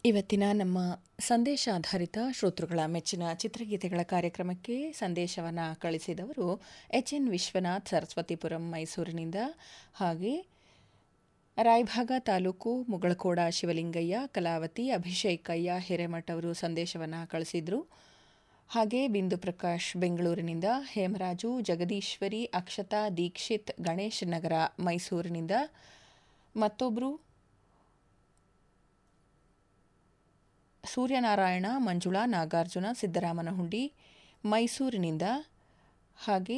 ಇವತ್ತಿನ ನಮ್ಮ ಸಂದೇಶ ಆಧಾರಿತ ಶ್ರೋತೃಗಳ ಮೆಚ್ಚಿನ ಚಿತ್ರಗೀತೆಗಳ ಕಾರ್ಯಕ್ರಮಕ್ಕೆ ಸಂದೇಶವನ್ನು ಕಳಿಸಿದವರು ಎಚ್ ಎನ್ ವಿಶ್ವನಾಥ್ ಸರಸ್ವತಿಪುರಂ ಮೈಸೂರಿನಿಂದ ಹಾಗೆ ರಾಯಭಾಗ ತಾಲೂಕು ಮುಗಳಕೋಡ ಶಿವಲಿಂಗಯ್ಯ ಕಲಾವತಿ ಅಭಿಷೇಕಯ್ಯ ಹಿರೇಮಠ್ ಅವರು ಸಂದೇಶವನ್ನು ಕಳಿಸಿದರು ಹಾಗೆ ಬಿಂದು ಪ್ರಕಾಶ್ ಬೆಂಗಳೂರಿನಿಂದ ಹೇಮರಾಜು ಜಗದೀಶ್ವರಿ ಅಕ್ಷತಾ ದೀಕ್ಷಿತ್ ಗಣೇಶ್ ನಗರ ಮೈಸೂರಿನಿಂದ ಮತ್ತೊಬ್ಬರು ಸೂರ್ಯನಾರಾಯಣ ಮಂಜುಳಾ ನಾಗಾರ್ಜುನ ಸಿದ್ದರಾಮನಹುಂಡಿ ಮೈಸೂರಿನಿಂದ ಹಾಗೆ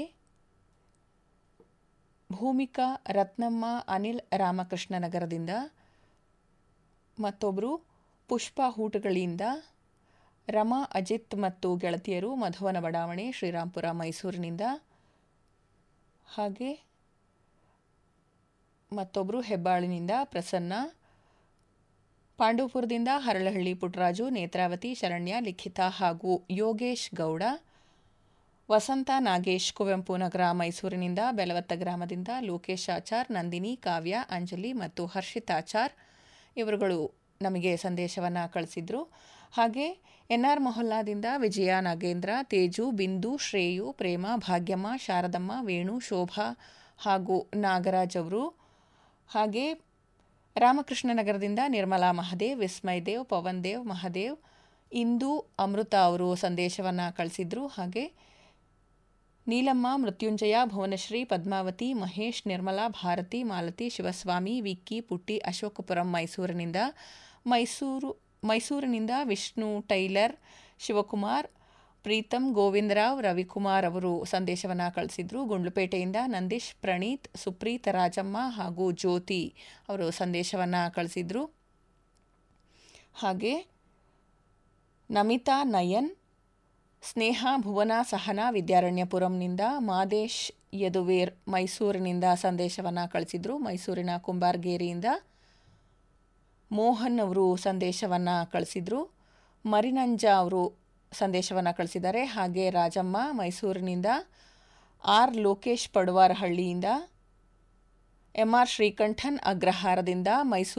ಭೂಮಿಕಾ ರತ್ನಮ್ಮ ಅನಿಲ್ ರಾಮಕೃಷ್ಣ ನಗರದಿಂದ ಮತ್ತೊಬ್ಬರು ಪುಷ್ಪ ಹೂಟಗಳಿಂದ ರಮಾ ಅಜಿತ್ ಮತ್ತು ಗೆಳತಿಯರು ಮಧುವನ ಬಡಾವಣೆ ಶ್ರೀರಾಂಪುರ ಮೈಸೂರಿನಿಂದ ಹಾಗೆ ಮತ್ತೊಬ್ಬರು ಹೆಬ್ಬಾಳಿನಿಂದ ಪ್ರಸನ್ನ ಪಾಂಡವಪುರದಿಂದ ಹರಳಹಳ್ಳಿ ಪುಟ್ಟರಾಜು ನೇತ್ರಾವತಿ ಶರಣ್ಯ ಲಿಖಿತ ಹಾಗೂ ಯೋಗೇಶ್ ಗೌಡ ವಸಂತ ನಾಗೇಶ್ ಕುವೆಂಪು ನಗರ ಮೈಸೂರಿನಿಂದ ಬೆಲವತ್ತ ಗ್ರಾಮದಿಂದ ಲೋಕೇಶ್ ಆಚಾರ್ ನಂದಿನಿ ಕಾವ್ಯ ಅಂಜಲಿ ಮತ್ತು ಹರ್ಷಿತಾಚಾರ್ ಇವರುಗಳು ನಮಗೆ ಸಂದೇಶವನ್ನು ಕಳಿಸಿದ್ರು ಹಾಗೆ ಎನ್ ಆರ್ ಮೊಹಲ್ಲಾದಿಂದ ವಿಜಯ ನಾಗೇಂದ್ರ ತೇಜು ಬಿಂದು ಶ್ರೇಯು ಪ್ರೇಮ ಭಾಗ್ಯಮ್ಮ ಶಾರದಮ್ಮ ವೇಣು ಶೋಭಾ ಹಾಗೂ ನಾಗರಾಜ್ ಅವರು ಹಾಗೆ ರಾಮಕೃಷ್ಣ ನಗರದಿಂದ ನಿರ್ಮಲಾ ಮಹದೇವ್ ವಿಸ್ಮಯ್ ದೇವ್ ಪವನ್ ದೇವ್ ಮಹದೇವ್ ಇಂದು ಅಮೃತ ಅವರು ಸಂದೇಶವನ್ನು ಕಳಿಸಿದ್ರು ಹಾಗೆ ನೀಲಮ್ಮ ಮೃತ್ಯುಂಜಯ ಭುವನಶ್ರೀ ಪದ್ಮಾವತಿ ಮಹೇಶ್ ನಿರ್ಮಲಾ ಭಾರತಿ ಮಾಲತಿ ಶಿವಸ್ವಾಮಿ ವಿಕ್ಕಿ ಪುಟ್ಟಿ ಅಶೋಕಪುರಂ ಮೈಸೂರಿನಿಂದ ಮೈಸೂರು ಮೈಸೂರಿನಿಂದ ವಿಷ್ಣು ಟೈಲರ್ ಶಿವಕುಮಾರ್ ಪ್ರೀತಂ ಗೋವಿಂದರಾವ್ ರವಿಕುಮಾರ್ ಅವರು ಸಂದೇಶವನ್ನು ಕಳಿಸಿದ್ರು ಗುಂಡ್ಲುಪೇಟೆಯಿಂದ ನಂದೀಶ್ ಪ್ರಣೀತ್ ಸುಪ್ರೀತ್ ರಾಜಮ್ಮ ಹಾಗೂ ಜ್ಯೋತಿ ಅವರು ಸಂದೇಶವನ್ನು ಕಳಿಸಿದ್ರು ಹಾಗೆ ನಮಿತಾ ನಯನ್ ಸ್ನೇಹ ಭುವನ ಸಹನ ವಿದ್ಯಾರಣ್ಯಪುರಂನಿಂದ ಮಾದೇಶ್ ಯದುವೀರ್ ಮೈಸೂರಿನಿಂದ ಸಂದೇಶವನ್ನು ಕಳಿಸಿದ್ರು ಮೈಸೂರಿನ ಕುಂಬಾರ್ಗೇರಿಯಿಂದ ಮೋಹನ್ ಅವರು ಸಂದೇಶವನ್ನು ಕಳಿಸಿದ್ರು ಮರಿನಂಜ ಅವರು ಸಂದೇಶವನ್ನು ಕಳಿಸಿದ್ದಾರೆ ಹಾಗೆ ರಾಜಮ್ಮ ಮೈಸೂರಿನಿಂದ ಆರ್ ಲೋಕೇಶ್ ಪಡುವಾರಹಳ್ಳಿಯಿಂದ ಎಂ ಆರ್ ಶ್ರೀಕಂಠನ್ ಅಗ್ರಹಾರದಿಂದ ಮೈಸೂರು